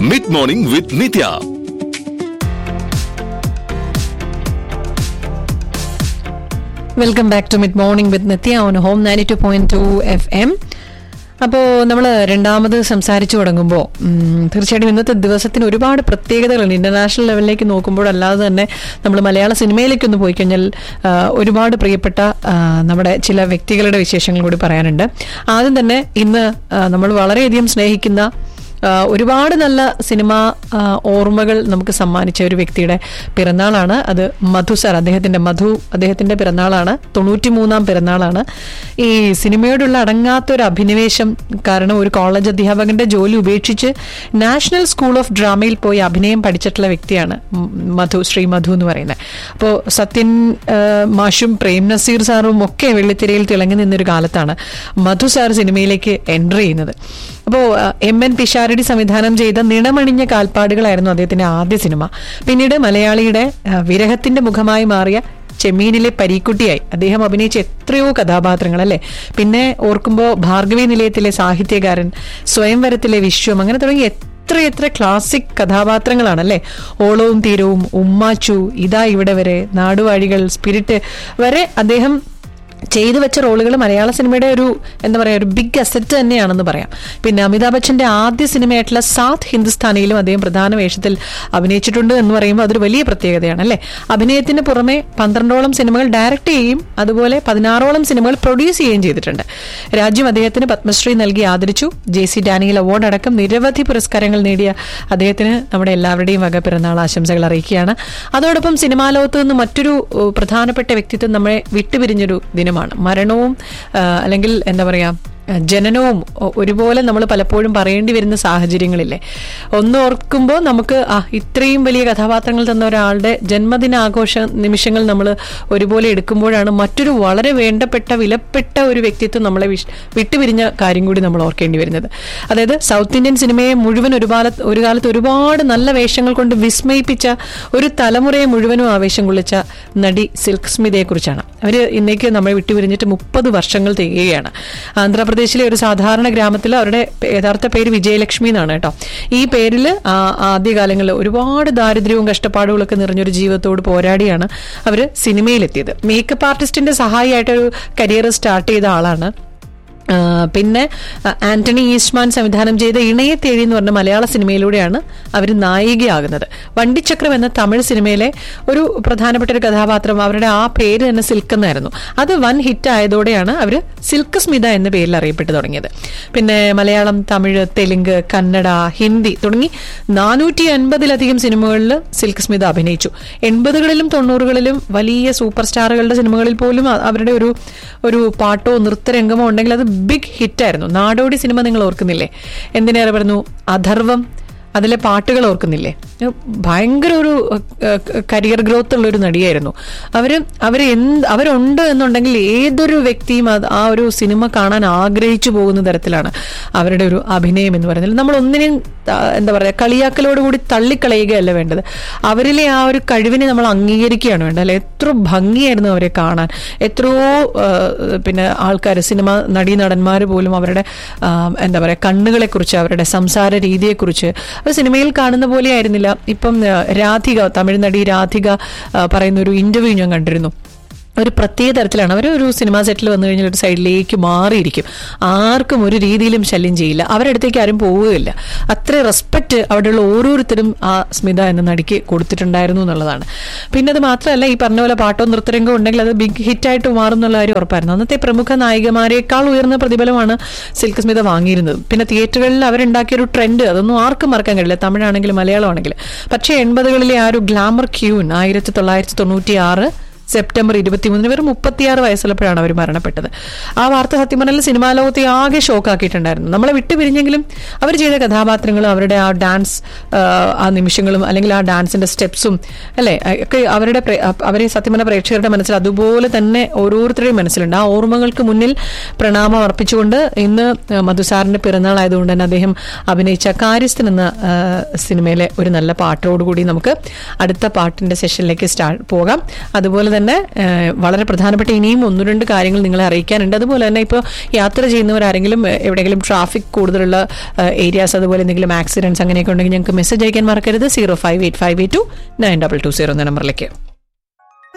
mid morning with Nitya welcome back to mid morning with Nitya on home ninety two point two F M അപ്പോൾ നമ്മൾ രണ്ടാമത് സംസാരിച്ചു തുടങ്ങുമ്പോൾ തീർച്ചയായിട്ടും ഇന്നത്തെ ദിവസത്തിന് ഒരുപാട് പ്രത്യേകതകളുണ്ട് ഇന്റർനാഷണൽ ലെവലിലേക്ക് നോക്കുമ്പോൾ അല്ലാതെ തന്നെ നമ്മൾ മലയാള സിനിമയിലേക്ക് ഒന്ന് പോയി കഴിഞ്ഞാൽ ആ, ഒരുപാട് പ്രിയപ്പെട്ട ആ, നമ്മുടെ ചില വ്യക്തികളുടെ വിശേഷങ്ങൾ കൂടി പറയാനുണ്ട് ആദ്യം തന്നെ ഇന്ന് ആ, നമ്മൾ വളരെയധികം സ്നേഹിക്കുന്ന ആ, ഒരുപാട് നല്ല സിനിമ ആ, ഓർമ്മകൾ നമുക്ക് സമ്മാനിച്ച ഒരു വ്യക്തിയുടെ പിറന്നാളാണ് അത് മധു സാർ അദ്ദേഹത്തിന്റെ മധു അദ്ദേഹത്തിന്റെ പിറന്നാളാണ് തൊണ്ണൂറ്റി മൂന്നാം പിറന്നാളാണ് ഈ സിനിമയോടുള്ള അടങ്ങാത്ത ഒരു അഭിനിവേശം കാരണം ഒരു കോളേജ് അധ്യാപകന്റെ ജോലി ഉപേക്ഷിച്ച് നാഷണൽ സ്കൂൾ ഓഫ് ഡ്രാമയിൽ പോയി അഭിനയം പഠിച്ചിട്ടുള്ള വ്യക്തിയാണ് ഉം, മധു ശ്രീ മധു എന്ന് പറയുന്നത് അപ്പോൾ സത്യൻ ആ, മാഷും പ്രേം നസീർ സാറും ഒക്കെ വെള്ളിത്തിരയിൽ തിളങ്ങി നിന്നൊരു കാലത്താണ് മധു സാർ സിനിമയിലേക്ക് എൻ്റർ ചെയ്യുന്നത് അപ്പോൾ എം എൻ പിഷാരടി സംവിധാനം ചെയ്ത നിണമണിഞ്ഞ കാൽപ്പാടുകളായിരുന്നു അദ്ദേഹത്തിന്റെ ആദ്യ സിനിമ പിന്നീട് മലയാളിയുടെ ആ, വിരഹത്തിന്റെ മുഖമായി മാറിയ ചെമ്മീനിലെ പരീക്കുട്ടിയായി അദ്ദേഹം അഭിനയിച്ച എത്രയോ കഥാപാത്രങ്ങൾ അല്ലേ പിന്നെ ഓർക്കുമ്പോൾ ഭാർഗവി നിലയത്തിലെ സാഹിത്യകാരൻ സ്വയംവരത്തിലെ വിശ്വം അങ്ങനെ തുടങ്ങി എത്രയെത്ര ക്ലാസിക് കഥാപാത്രങ്ങളാണ് അല്ലേ ഓളവും തീരവും ഉമ്മാച്ചു ഇതാ ഇവിടെ വരെ നാടുവാഴികൾ സ്പിരിറ്റ് വരെ അദ്ദേഹം ചെയ്തു വെച്ച റോളുകൾ മലയാള സിനിമയുടെ ഒരു എന്താ പറയുക ഒരു ബിഗ് അസറ്റ് തന്നെയാണെന്ന് പറയാം പിന്നെ അമിതാഭ് ബച്ചന്റെ ആദ്യ സിനിമയായിട്ടുള്ള സാത്ത് ഹിന്ദുസ്ഥാനിയിലും അദ്ദേഹം പ്രധാന വേഷത്തിൽ അഭിനയിച്ചിട്ടുണ്ട് എന്ന് പറയുമ്പോൾ അതൊരു വലിയ പ്രത്യേകതയാണ് അല്ലേ അഭിനയത്തിന് പുറമെ പന്ത്രണ്ടോളം സിനിമകൾ ഡയറക്റ്റ് ചെയ്യുകയും അതുപോലെ പതിനാറോളം സിനിമകൾ പ്രൊഡ്യൂസ് ചെയ്യുകയും ചെയ്തിട്ടുണ്ട് രാജ്യം അദ്ദേഹത്തിന് പത്മശ്രീ നൽകി ആദരിച്ചു ജെ സി ഡാനിയൽ അവാർഡ് അടക്കം നിരവധി പുരസ്കാരങ്ങൾ നേടിയ അദ്ദേഹത്തിന് നമ്മുടെ എല്ലാവരുടെയും വക പിറന്നാൾ ആശംസകൾ അറിയിക്കുകയാണ് അതോടൊപ്പം സിനിമാ ലോകത്ത് നിന്ന് മറ്റൊരു ഏഹ്, പ്രധാനപ്പെട്ട വ്യക്തിത്വം നമ്മളെ വിട്ടുപിരിഞ്ഞൊരു ദിനമാണ് മരണവും ആ, അല്ലെങ്കിൽ എന്താ പറയാ ജനനവും ഒ- ഒരുപോലെ നമ്മൾ പലപ്പോഴും പറയേണ്ടി വരുന്ന സാഹചര്യങ്ങളില്ലേ ഒന്ന് ഓർക്കുമ്പോൾ നമുക്ക് ആ ഇത്രയും വലിയ കഥാപാത്രങ്ങൾ തന്ന ഒരാളുടെ ജന്മദിനാഘോഷ നിമിഷങ്ങൾ നമ്മൾ ഒരുപോലെ എടുക്കുമ്പോഴാണ് മറ്റൊരു വളരെ വേണ്ടപ്പെട്ട വിലപ്പെട്ട ഒരു വ്യക്തിത്വം നമ്മളെ വിഷ്- വിട്ടുപിരിഞ്ഞ കാര്യം കൂടി നമ്മൾ ഓർക്കേണ്ടി വരുന്നത് അതായത് സൗത്ത് ഇന്ത്യൻ സിനിമയെ മുഴുവൻ ഒരു കാലത്ത് ഒരു കാലത്ത് ഒരുപാട് നല്ല വേഷങ്ങൾ കൊണ്ട് വിസ്മയിപ്പിച്ച ഒരു തലമുറയെ മുഴുവനും ആവേശം കൊള്ളിച്ച നടി സിൽക്ക് സ്മിതയെ കുറിച്ചാണ് അവര് ഇന്നേക്ക് നമ്മളെ വിട്ടുപിരിഞ്ഞിട്ട് മുപ്പത് വർഷങ്ങൾ തികയുകയാണ് ആന്ധ്രാപ്രദേശിലെ ഒരു സാധാരണ ഗ്രാമത്തിൽ അവരുടെ പേ- യഥാർത്ഥ പേര് വിജയലക്ഷ്മി എന്നാണ് കേട്ടോ ഈ പേരിൽ ആദ്യകാലങ്ങളിൽ ഒരുപാട് ദാരിദ്ര്യവും കഷ്ടപ്പാടുകളും ഒക്കെ നിറഞ്ഞൊരു ജീവിതത്തോട് പോരാടിയാണ് അവര് സിനിമയിലെത്തിയത് മേക്കപ്പ് ആർട്ടിസ്റ്റിന്റെ സഹായിയായിട്ടൊരു കരിയർ സ്റ്റാർട്ട് ചെയ്ത ആളാണ് ആ, പിന്നെ ആ, ആന്റണി ഈസ്റ്റ്മാൻ സംവിധാനം ചെയ്ത ഇണയത്തേഴി എന്ന് പറഞ്ഞ മലയാള സിനിമയിലൂടെയാണ് അവർ നായികയാകുന്നത് വണ്ടിച്ചക്രം എന്ന തമിഴ് സിനിമയിലെ ഒരു പ്രധാനപ്പെട്ട ഒരു കഥാപാത്രം അവരുടെ ആ പേര് തന്നെ സിൽക്ക് എന്നായിരുന്നു അത് വൻ ഹിറ്റ് ആയതോടെയാണ് അവർ സിൽക്ക് സ്മിത എന്ന പേരിൽ അറിയപ്പെട്ടു തുടങ്ങിയത് പിന്നെ മലയാളം തമിഴ് തെലുങ്ക് കന്നഡ ഹിന്ദി തുടങ്ങി നാനൂറ്റി അൻപതിലധികം സിനിമകളിൽ സിൽക്ക് സ്മിത അഭിനയിച്ചു എൺപതുകളിലും തൊണ്ണൂറുകളിലും വലിയ സൂപ്പർ സ്റ്റാറുകളുടെ സിനിമകളിൽ പോലും അ- അവരുടെ ഒരു ഒരു പാട്ടോ നൃത്തരംഗമോ ഉണ്ടെങ്കിൽ അത് ബിഗ് ഹിറ്റായിരുന്നു നാടോടി സിനിമ നിങ്ങൾ ഓർക്കുന്നില്ലേ എന്തിനേറെ പറഞ്ഞു അഥർവം അതിലെ പാട്ടുകൾ ഓർക്കുന്നില്ലേ ഭയങ്കര ഒരു കരിയർ ഗ്രോത്ത് ഉള്ള ഒരു നടിയായിരുന്നു അവര് അവര് എന്ത് അവരുണ്ട് എന്നുണ്ടെങ്കിൽ ഏതൊരു വ്യക്തിയും അത് ആ ഒരു സിനിമ കാണാൻ ആഗ്രഹിച്ചു പോകുന്ന തരത്തിലാണ് അവരുടെ ഒരു അഭിനയം എന്ന് പറയുന്നത് നമ്മൾ ഒന്നിനെയും ആ, എന്താ പറയുക കളിയാക്കലോട് കൂടി തള്ളിക്കളയുകയല്ല വേണ്ടത് അവരിലെ ആ ഒരു കഴിവിനെ നമ്മൾ അംഗീകരിക്കുകയാണ് വേണ്ടത് അല്ലെ എത്ര ഭംഗിയായിരുന്നു അവരെ കാണാൻ എത്രയോ ആ, പിന്നെ ആൾക്കാർ സിനിമ നടീനടന്മാർ പോലും അവരുടെ ആ, എന്താ പറയുക കണ്ണുകളെക്കുറിച്ച് അവരുടെ സംസാര രീതിയെക്കുറിച്ച് അത് സിനിമയിൽ കാണുന്ന പോലെ ആയിരുന്നില്ല ഇപ്പം ആ, രാധിക തമിഴ് നടി രാധിക ആ, പറയുന്ന ഒരു ഇന്റർവ്യൂ ഞാൻ കണ്ടിരുന്നു ഒരു പ്രത്യേക തരത്തിലാണ് അവർ ഒരു സിനിമാ സെറ്റിൽ വന്നു കഴിഞ്ഞാൽ ഒരു സൈഡിലേക്ക് മാറിയിരിക്കും ആർക്കും ഒരു രീതിയിലും ശല്യം ചെയ്യില്ല അവരുടെ അടുത്തേക്ക് ആരും പോവുകയില്ല അത്ര റെസ്പെക്ട് അവിടെയുള്ള ഓരോരുത്തരും ആ സ്മിത എന്ന നടിക്ക് കൊടുത്തിട്ടുണ്ടായിരുന്നു എന്നുള്ളതാണ് പിന്നെ അത് മാത്രമല്ല ഈ പറഞ്ഞ പോലെ പാട്ടോ നൃത്തരംഗം ഉണ്ടെങ്കിൽ അത് ബിഗ് ഹിറ്റായിട്ട് മാറും എന്നുള്ള കാര്യം ഉറപ്പായിരുന്നു അന്നത്തെ പ്രമുഖ നായികമാരെക്കാൾ ഉയർന്ന പ്രതിഫലമാണ് സിൽക്ക് സ്മിത വാങ്ങിയിരുന്നത് പിന്നെ തിയേറ്ററുകളിൽ അവരുണ്ടാക്കിയ ഒരു ട്രെൻഡ് അതൊന്നും ആർക്കും മറക്കാൻ കഴിയില്ല തമിഴാണെങ്കിലും മലയാളമാണെങ്കിലും പക്ഷേ എൺപതുകളിലെ ആ ഒരു ഗ്ലാമർ ക്യൂൻ ആയിരത്തി തൊള്ളായിരത്തി തൊണ്ണൂറ്റി ആറ് സെപ്റ്റംബർ ഇരുപത്തിമൂന്നിന് വെറും മുപ്പത്തിയാറ് വയസ്സുള്ളപ്പോഴാണ് അവർ മരണപ്പെട്ടത് ആ വാർത്ത സത്യം പറഞ്ഞാൽ സിനിമാ ലോകത്തെ ആകെ ഷോക്കാക്കിയിട്ടുണ്ടായിരുന്നു നമ്മളെ വിട്ടുപിരിഞ്ഞെങ്കിലും അവർ ചെയ്ത കഥാപാത്രങ്ങളും അവരുടെ ആ ഡാൻസ് ആ, ആ നിമിഷങ്ങളും അല്ലെങ്കിൽ ആ ഡാൻസിന്റെ സ്റ്റെപ്സും അല്ലെ ഒക്കെ അവരുടെ പ്രേ- അവരെ സത്യം പറഞ്ഞ പ്രേക്ഷകരുടെ മനസ്സിൽ അതുപോലെ തന്നെ ഓരോരുത്തരുടെയും മനസ്സിലുണ്ട് ആ ഓർമ്മകൾക്ക് മുന്നിൽ പ്രണാമം അർപ്പിച്ചുകൊണ്ട് ഇന്ന് മധുസാറിന്റെ പിറന്നാൾ ആയതുകൊണ്ട് തന്നെ അദ്ദേഹം അഭിനയിച്ച കാര്യസ്ഥൻ എന്ന ആ, സിനിമയിലെ ഒരു നല്ല പാട്ടോടുകൂടി നമുക്ക് അടുത്ത പാട്ടിന്റെ സെഷനിലേക്ക് സ്റ്റാർട്ട് പോകാം അതുപോലെ തന്നെ തന്നെ ഏഹ്, വളരെ പ്രധാനപ്പെട്ട ഇനിയും ഒന്ന് രണ്ട് കാര്യങ്ങൾ നിങ്ങളെ അറിയിക്കാനുണ്ട് അതുപോലെ തന്നെ ഇപ്പോൾ യാത്ര ചെയ്യുന്നവരാരെങ്കിലും ഏഹ്, എവിടെയെങ്കിലും ട്രാഫിക് കൂടുതലുള്ള ഏരിയാസ് അതുപോലെ എന്തെങ്കിലും ആക്സിഡൻസ് അങ്ങനെയൊക്കെ ഉണ്ടെങ്കിൽ ഞങ്ങൾക്ക് മെസ്സേജ് അയക്കാൻ മറക്കരുത് zero five eight five eight two nine double two zero എന്ന നമ്പറിലേക്ക്